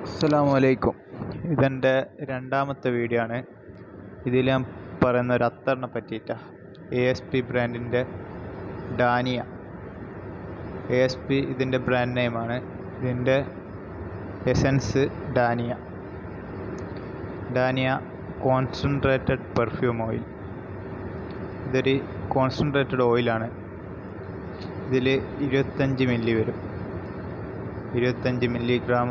അസ്സലാമു അലൈക്കും ഇതെൻ്റെ രണ്ടാമത്തെ വീഡിയോ ആണ് ഇതിൽ ഞാൻ പറയുന്ന ഒരു അത്തറിനെ പറ്റിയിട്ടാണ് എ എസ് പി ബ്രാൻഡിൻ്റെ ഡാനിയ എ എസ് പി ഇതിൻ്റെ ബ്രാൻഡ് നെയിമാണ് ഇതിൻ്റെ essence Dania Dania concentrated perfume oil ഇതൊരു കോൺസെൻട്രേറ്റഡ് ഓയിലാണ് ഇതിൽ ഇരുപത്തഞ്ച് മില്ലി വരും ഇരുപത്തഞ്ച് മില്ലിഗ്രാം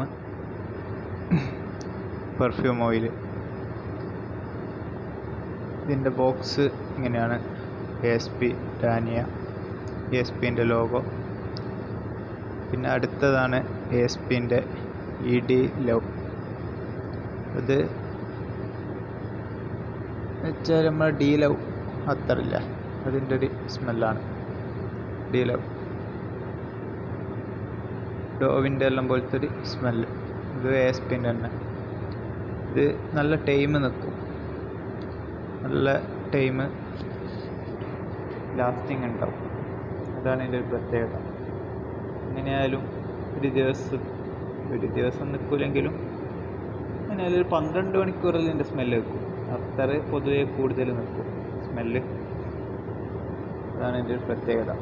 പെർഫ്യൂം ഓയിൽ ഇതിൻ്റെ ബോക്സ് ഇങ്ങനെയാണ് A S P Dania A S പിൻ്റെ ലോഗോ പിന്നെ അടുത്തതാണ് എ എസ് പിൻ്റെ ഇ ഡി ലവ് ഇത് വെച്ചാൽ നമ്മൾ ഡി ലവ് അത്തറില്ല അതിൻ്റെ ഒരു സ്മെല്ലാണ് ഡി ലവ് ഡോവിൻ്റെ എല്ലാം പോലത്തെ ഒരു സ്മെല്ല് ഇത് എ എസ് പിൻ്റെ തന്നെ ഇത് നല്ല ടൈം നിൽക്കും നല്ല ടൈം ലാസ്റ്റിംഗ് ഉണ്ടാവും അതാണ് ഇതിൻ്റെ ഒരു പ്രത്യേകത എങ്ങനെയായാലും ഒരു ദിവസം ഒരു ദിവസം നിൽക്കില്ലെങ്കിലും എങ്ങനെയായാലും ഒരു പന്ത്രണ്ട് മണിക്കൂറിൽ ഇതിൻ്റെ സ്മെല്ല് നിൽക്കും അത്ര പൊതുവെ കൂടുതൽ നിൽക്കും സ്മെല്ല് അതാണ് ഇതിൻ്റെ ഒരു പ്രത്യേകത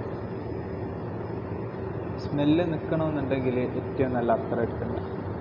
സ്മെല്ല് നിൽക്കണമെന്നുണ്ടെങ്കിൽ ഏറ്റവും നല്ല അത്തർ എടുക്കണ്ട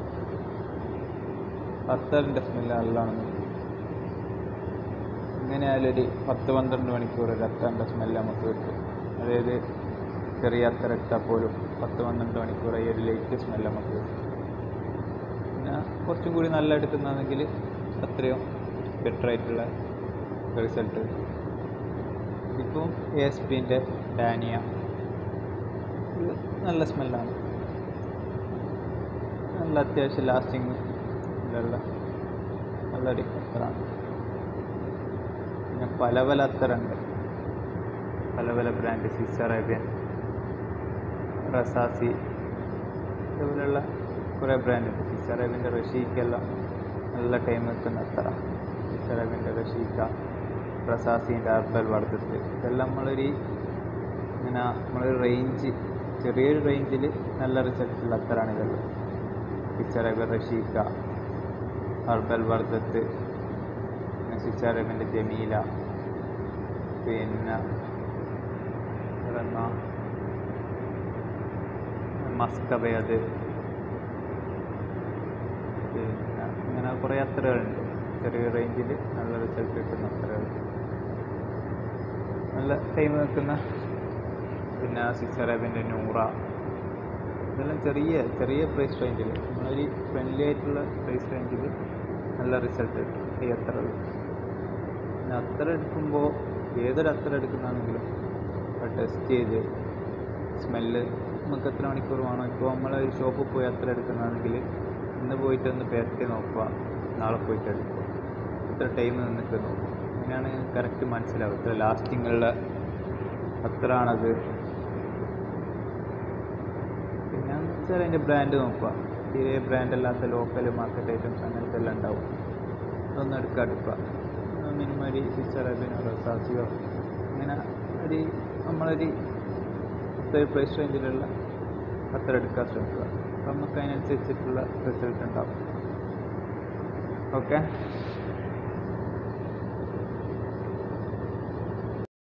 അത്തറിൻ്റെ സ്മെല്ല് നല്ലോണം നിൽക്കും ഇങ്ങനെയായാലും ഒരു പത്ത് പന്ത്രണ്ട് മണിക്കൂർ ഒരു അത്തറിൻ്റെ സ്മെല്ല് നമുക്ക് കിട്ടും അതായത് ചെറിയ അത്തർ എടുത്താൽ പോലും പത്ത് പന്ത്രണ്ട് മണിക്കൂർ ഈ ഒരു ലൈറ്റ് സ്മെല്ല് നമുക്ക് കിട്ടും പിന്നെ കുറച്ചും കൂടി നല്ല എടുക്കുന്നതാണെങ്കിൽ അത്രയും ബെറ്റർ ആയിട്ടുള്ള റിസൾട്ട് കിട്ടും ഇതിപ്പം എ എസ് പിൻ്റെ ഡാനിയ ഇത് നല്ല സ്മെല്ലാണ് നല്ല അത്യാവശ്യം ലാസ്റ്റിങ് ഉള്ള നല്ലൊരു അത്തറാണ് പിന്നെ പല പല അത്തറുണ്ട് പല പല ബ്രാൻഡ് സിസ് അറേബ്യൻ റസാസി ഇതുപോലെയുള്ള കുറേ ബ്രാൻഡുണ്ട് സിസ് അറേബ്യൻ്റെ റഷീക്കെല്ലാം നല്ല ടൈം നിൽക്കുന്ന അത്തറ സിസ് അറേബ്യൻ്റെ റഷീക്ക റസാസിൻ്റെ അർബൽ വർദ്ധത്ത് ഇതെല്ലാം നമ്മളൊരു ഇങ്ങനെ നമ്മളൊരു റേഞ്ച് ചെറിയൊരു റേഞ്ചിൽ നല്ല റിസൾട്ടുള്ള അത്തറാണ് ഇതെല്ലാം സിച്ചറബ് റഷീക്ക അർബൽ വർദ്ധത്ത് പിന്നെ സിച്ചറബിൻ്റെ ജമീല പിന്നെ വേറെന്നാ മസ്കബയത് പിന്നെ ഇങ്ങനെ കുറേ അത്തറുകളുണ്ട് ചെറിയ റേഞ്ചിൽ നല്ല റിസൾട്ട് കിട്ടുന്ന അത്തറുകൾ നല്ല ടൈം നിൽക്കുന്ന പിന്നെ സിക്സ് അറേബ്യൻ്റെ നൂറ ഇതെല്ലാം ചെറിയ ചെറിയ പ്രൈസ് റേഞ്ചിൽ നമ്മളൊരു ഫ്രണ്ട്ലി ആയിട്ടുള്ള പ്രൈസ് റേഞ്ചിൽ നല്ല റിസൾട്ട് കിട്ടും ഈ അത്തറകൾ പിന്നെ അത്തറ എടുക്കുമ്പോൾ ഏതൊരു അത്തറ എടുക്കുന്നതാണെങ്കിലും ടെസ്റ്റ് ചെയ്ത് സ്മെല്ല് നമുക്ക് എത്ര മണിക്കൂർ വേണം ഇപ്പോൾ നമ്മൾ ഒരു ഷോപ്പിൽ പോയി അത്തറ എടുക്കുന്നതാണെങ്കിൽ ഇന്ന് പോയിട്ട് ഒന്ന് പേരട്ടി നോക്കുക നാളെ പോയിട്ട് എടുക്കുക എത്ര ടൈം നിന്നിട്ട് നോക്കുക അങ്ങനെയാണ് കറക്റ്റ് മനസ്സിലാവും ഇത്ര ലാസ്റ്റിംഗ് ഉള്ള അത്ര ആണത് പിന്നെ വെച്ചാൽ അതിൻ്റെ ബ്രാൻഡ് നോക്കുക തീരെ ബ്രാൻഡ് അല്ലാത്ത ലോക്കൽ മാർക്കറ്റ് ഐറ്റംസ് അങ്ങനത്തെ എല്ലാം ഉണ്ടാവും അതൊന്നും എടുക്കുക എടുക്കുക മിനിമം ഒരു സിക്സ് അറേബ്യനോ റസാസിയോ അങ്ങനെ ഒരു നമ്മളൊരു ഒരു പ്രൈസ് റേഞ്ചിലുള്ള അത്ര എടുക്കാൻ ശ്രമിക്കുക അപ്പം നമുക്ക് അതിനനുസരിച്ചിട്ടുള്ള റിസൾട്ട് ഉണ്ടാവും ഓക്കെ